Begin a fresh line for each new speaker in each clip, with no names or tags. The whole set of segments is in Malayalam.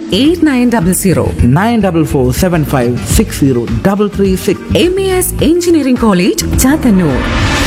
Eight nine double zero
nine double four seven five six zero double three six
M A S engineering college Chathannoor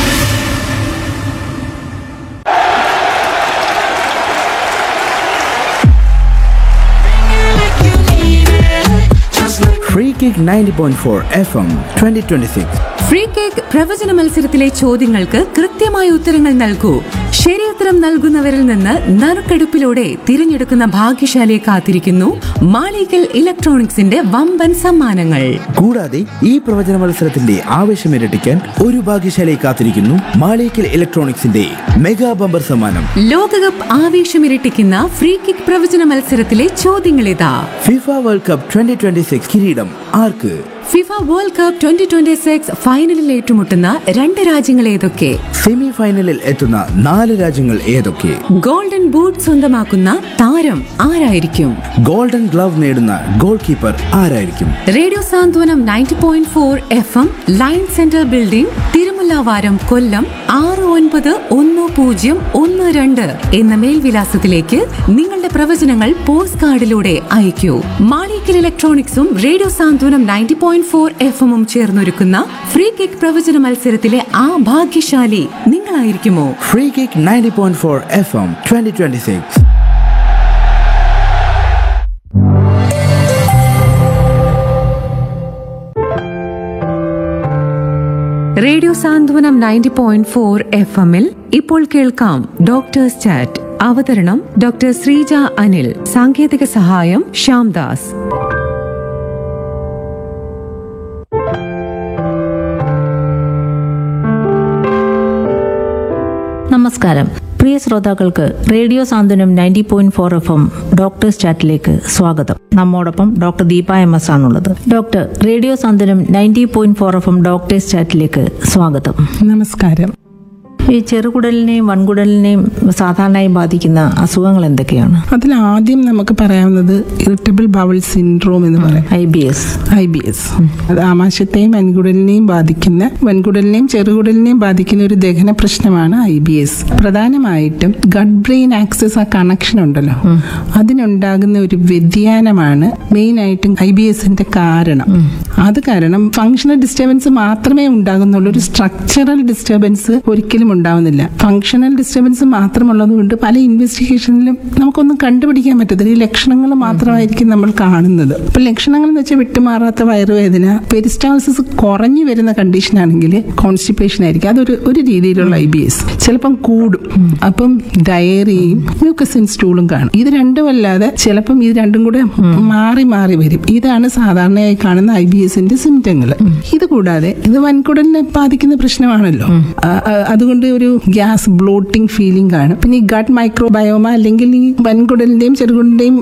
free kick ninety point four F M twenty twenty six
free kick പ്രവചന മത്സരത്തിലെ ചോദ്യങ്ങൾക്ക് കൃത്യമായ ഉത്തരങ്ങൾ നൽകൂ ശരിയുത്തരം നൽകുന്നവരിൽ നിന്ന് നറുക്കെടുപ്പിലൂടെ തിരഞ്ഞെടുക്കുന്ന ഭാഗ്യശാലിയെ കാത്തിരിക്കുന്നു മാളികൽ ഇലക്ട്രോണിക്സിന്റെ വമ്പൻ സമ്മാനങ്ങൾ
കൂടാതെ ഈ പ്രവചന മത്സരത്തിന്റെ ആവേശം ഇരട്ടിക്കാൻ ഒരു ഭാഗ്യശാലയെ കാത്തിരിക്കുന്നു മാളിക്കൽ ഇലക്ട്രോണിക്സിന്റെ മെഗാ ബമ്പർ സമ്മാനം
ലോകകപ്പ് ആവേശമിരട്ടിക്കുന്ന ഫ്രീ കിക്ക് പ്രവചന മത്സരത്തിലെ ചോദ്യങ്ങളിതാ
FIFA world cup twenty twenty six കിരീടം ആർക്ക്
FIFA world cup twenty twenty six ഫൈനലിൽ ഏറ്റുമുട്ടുന്ന രണ്ട് രാജ്യങ്ങൾ ഏതൊക്കെ
സെമി ഫൈനലിൽ എത്തുന്ന നാല് രാജ്യങ്ങൾ ഏതൊക്കെ
ഗോൾഡൻ ബൂട്ട് സ്വന്തമാക്കുന്ന താരം ആരായിരിക്കും
ഗോൾഡൻ ഗ്ലവ് നേടുന്ന ഗോൾ കീപ്പർ ആരായിരിക്കും
radio Santhwanam ninety point four F M line centre building Thirumullavaram Kollam ആറ് ഒൻപത് ഒന്ന് പൂജ്യം ഒന്ന് രണ്ട് എന്ന മേൽവിലാസത്തിലേക്ക് നിങ്ങളുടെ പ്രവചനങ്ങൾ പോസ്റ്റ് കാർഡിലൂടെ അയക്കൂ മാളിക്കൽ ഇലക്ട്രോണിക്സും radio Santhwanam ninety point four F എമ്മും ചേർന്നൊരുക്കുന്ന ഫ്രീ കിക്ക് പ്രവചന മത്സരത്തിലെ ആ ഭാഗ്യശാലി നിങ്ങളായിരിക്കുമോ
free kick ninety point four F M twenty twenty six
radio Santhwanam ninety point four F എമ്മിൽ ഇപ്പോൾ കേൾക്കാം ഡോക്ടേഴ്സ് ചാറ്റ് അവതരണം ഡോക്ടർ ശ്രീജ അനിൽ സാങ്കേതിക സഹായം ശ്യാംദാസ്
നമസ്കാരം പ്രിയ ശ്രോതാക്കൾക്ക് radio Santhwanam ninety point four F M doctors ചാറ്റിലേക്ക് സ്വാഗതം നമ്മോടൊപ്പം ഡോക്ടർ ദീപ എം എസ് ആണുള്ളത് doctor radio Santhwanam ninety point four F M doctors ചാറ്റിലേക്ക് സ്വാഗതം
നമസ്കാരം
ഈ ചെറുകുടലിനെയും വൻകുടലിനെയും സാധാരണയായി ബാധിക്കുന്ന അസുഖങ്ങൾ എന്തൊക്കെയാണ്
അതിൽ ആദ്യം നമുക്ക് പറയാവുന്നത് ഇറിറ്റബിൾ ബവൽ സിൻഡ്രോം എന്ന് പറയും
I B S
I B S അത് ആമാശയത്തെയും വൻകുടലിനെയും ബാധിക്കുന്ന വൻകുടലിനെയും ചെറുകുടലിനെയും ബാധിക്കുന്ന ഒരു ദഹന പ്രശ്നമാണ് ഐ ബി എസ് പ്രധാനമായിട്ടും ഗഡ് ബ്രെയിൻ ആക്സസ് ആ കണക്ഷൻ ഉണ്ടല്ലോ അതിനുണ്ടാകുന്ന ഒരു വ്യതിയാനമാണ് മെയിൻ ആയിട്ടും ഐ ബി എസിന്റെ കാരണം അത് കാരണം ഫങ്ഷണൽ ഡിസ്റ്റർബൻസ് മാത്രമേ ഉണ്ടാകുന്നുള്ളൂ ഒരു സ്ട്രക്ചറൽ ഡിസ്റ്റർബൻസ് ഒരിക്കലും ഉണ്ടാവുന്നില്ല ഫങ്ഷണൽ ഡിസ്റ്റർബൻസ് മാത്രമുള്ളത് കൊണ്ട് പല ഇൻവെസ്റ്റിഗേഷനിലും നമുക്കൊന്നും കണ്ടുപിടിക്കാൻ പറ്റത്തില്ല ഈ ലക്ഷണങ്ങൾ മാത്രമായിരിക്കും നമ്മൾ കാണുന്നത് അപ്പൊ ലക്ഷണങ്ങൾ എന്ന് വെച്ചാൽ വിട്ടുമാറാത്ത വയറുവേദന പെരിസ്റ്റാൾസിസ് കുറഞ്ഞു വരുന്ന കണ്ടീഷൻ ആണെങ്കിൽ കോൺസ്റ്റിപ്പേഷൻ ആയിരിക്കും അതൊരു ഒരു രീതിയിലുള്ള ഐ ബി എസ് ചിലപ്പം കൂടും അപ്പം ഡയറിയും മ്യൂക്കസിൻ സ്റ്റൂളും കാണും ഇത് രണ്ടും അല്ലാതെ ചിലപ്പം ഇത് രണ്ടും കൂടെ മാറി മാറി വരും ഇതാണ് സാധാരണയായി കാണുന്ന ഐ ബി എസിന്റെ സിംറ്റങ്ങൾ ഇത് കൂടാതെ ഇത് വൻകുടലിനെ ബാധിക്കുന്ന പ്രശ്നമാണല്ലോ ആ, ആ, അതുകൊണ്ട് ഒരു ഗ്യാസ് ബ്ലോട്ടിംഗ് ഫീലിംഗ് കാണും പിന്നെ ഈ ഗട്ട് മൈക്രോബയോമ അല്ലെങ്കിൽ ഈ വൻകുടലിന്റെയും ചെറുകുടലിന്റെയും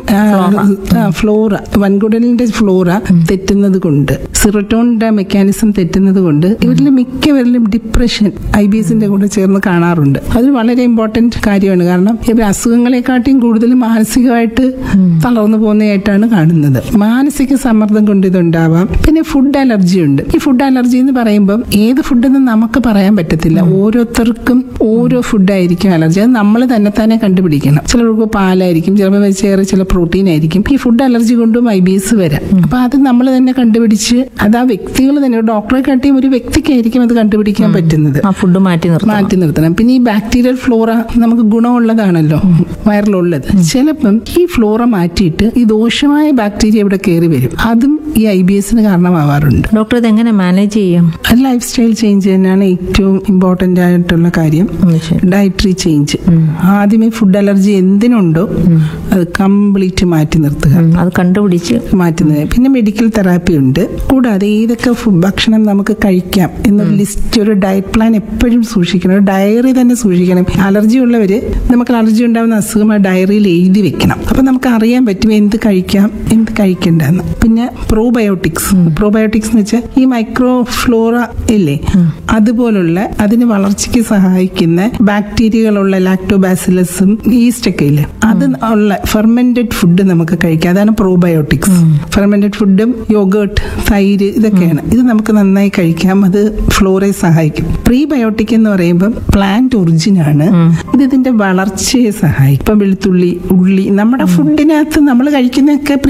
ഫ്ലോറ വൻകുടലിന്റെ ഫ്ലോറ തെറ്റുന്നത് കൊണ്ട് സിറട്ടോണിന്റെ മെക്കാനിസം തെറ്റുന്നത് കൊണ്ട് ഇവരിൽ മിക്കവരിലും ഡിപ്രഷൻ ഐ ബി എസിന്റെ കൂടെ ചേർന്ന് കാണാറുണ്ട് അത് വളരെ ഇമ്പോർട്ടന്റ് കാര്യമാണ് കാരണം ഇവർ അസുഖങ്ങളെക്കാട്ടിയും കൂടുതൽ മാനസികമായിട്ട് തളർന്നു പോകുന്നതായിട്ടാണ് കാണുന്നത് മാനസിക സമ്മർദ്ദം കൊണ്ട് ഇതുണ്ടാവാം പിന്നെ ഫുഡ് അലർജി ഉണ്ട് ഈ ഫുഡ് അലർജി എന്ന് പറയുമ്പോൾ ഏത് ഫുഡെന്ന് നമുക്ക് പറയാൻ പറ്റത്തില്ല ഓരോരുത്തർക്കും ഓരോ ഫുഡായിരിക്കും അലർജി അത് നമ്മൾ തന്നെ തന്നെ കണ്ടുപിടിക്കണം ചിലർക്ക് പാലായിരിക്കും ചിലപ്പോൾ വെച്ചേറെ ചില പ്രോട്ടീൻ ആയിരിക്കും ഈ ഫുഡ് അലർജി കൊണ്ടും ഐ ബി എസ് വരാം അപ്പൊ അത് നമ്മൾ തന്നെ കണ്ടുപിടിച്ച് അത് ആ വ്യക്തികൾ തന്നെ ഡോക്ടറെ കാട്ടിയും ഒരു വ്യക്തിക്കായിരിക്കും അത് കണ്ടുപിടിക്കാൻ പറ്റുന്നത്
ആ ഫുഡ് മാറ്റി നിർത്തണം
മാറ്റി നിർത്തണം പിന്നെ ഈ ബാക്ടീരിയൽ ഫ്ലോറ നമുക്ക് ഗുണമുള്ളതാണല്ലോ വയറിലുള്ളത് ചിലപ്പം ഈ ഫ്ലോറ മാറ്റിയിട്ട് ഈ ദോഷമായ ബാക്ടീരിയ ഇവിടെ കയറി വരും അതും ഈ ഐ ബി എസിന് കാരണമാവാറുണ്ട്
ഡോക്ടർ ഇത് എങ്ങനെ മാനേജ് ചെയ്യാം
അത് ലൈഫ് സ്റ്റൈൽ ചേഞ്ച് തന്നെയാണ് ഏറ്റവും ഇമ്പോർട്ടൻ്റ് ആയിട്ടുള്ള കാര്യം
ഉം, ശരി.
ഡയറ്ററി ചേഞ്ച് ആദ്യമേ ഫുഡ് അലർജി എന്തിനുണ്ടോ അത് കംപ്ലീറ്റ് മാറ്റി നിർത്തുക
ഉം, അത് കണ്ടുപിടിച്ച്
മാറ്റുന്നത് പിന്നെ മെഡിക്കൽ തെറാപ്പി ഉണ്ട് കൂടാതെ ഏതൊക്കെ ഫു- ഭക്ഷണം നമുക്ക് കഴിക്കാം എന്നൊരു ലിസ്റ്റ് ഒരു ഡയറ്റ് പ്ലാൻ എപ്പോഴും സൂക്ഷിക്കണം ഒരു ഡയറി തന്നെ സൂക്ഷിക്കണം അലർജി ഉള്ളവര് നമുക്ക് അലർജി ഉണ്ടാകുന്ന അസുഖം ആ ഡയറിയിൽ എഴുതി വെക്കണം അപ്പൊ നമുക്ക് അറിയാൻ പറ്റും എന്ത് കഴിക്കാം എന്ത് കഴിക്കണ്ടെന്ന് പിന്നെ പ്രോബയോട്ടിക്സ് പ്രോബയോട്ടിക്സ് എന്ന് വെച്ചാൽ ഈ മൈക്രോ ഫ്ലോറ ഇല്ലേ അതുപോലുള്ള അതിന് വളർച്ചയ്ക്ക് സഹായിക്കുന്ന ബാക്ടീരിയകളുള്ള ലാക്ടോബാസിലസും ഈസ്റ്റ് ഒക്കെ ഇല്ലേ അത് ഉള്ള ഫെർമെന്റഡ് ഫുഡ് നമുക്ക് കഴിക്കാം അതാണ് പ്രോബയോട്ടിക്സ് ഫെർമെന്റഡ് ഫുഡും യോഗേർട്ട് തൈര് ഇതൊക്കെയാണ് ഇത് നമുക്ക് നന്നായി കഴിക്കാം അത് ഫ്ലോറെ സഹായിക്കും പ്രീബയോട്ടിക് എന്ന് പറയുമ്പോൾ പ്ലാന്റ് ഒറിജിൻ ആണ് ഇത് ഇതിന്റെ വളർച്ചയെ സഹായിക്കും ഇപ്പം വെളുത്തുള്ളി ഉള്ളി നമ്മുടെ ഫുഡിനകത്ത് നമ്മൾ കഴിക്കുന്നതൊക്കെ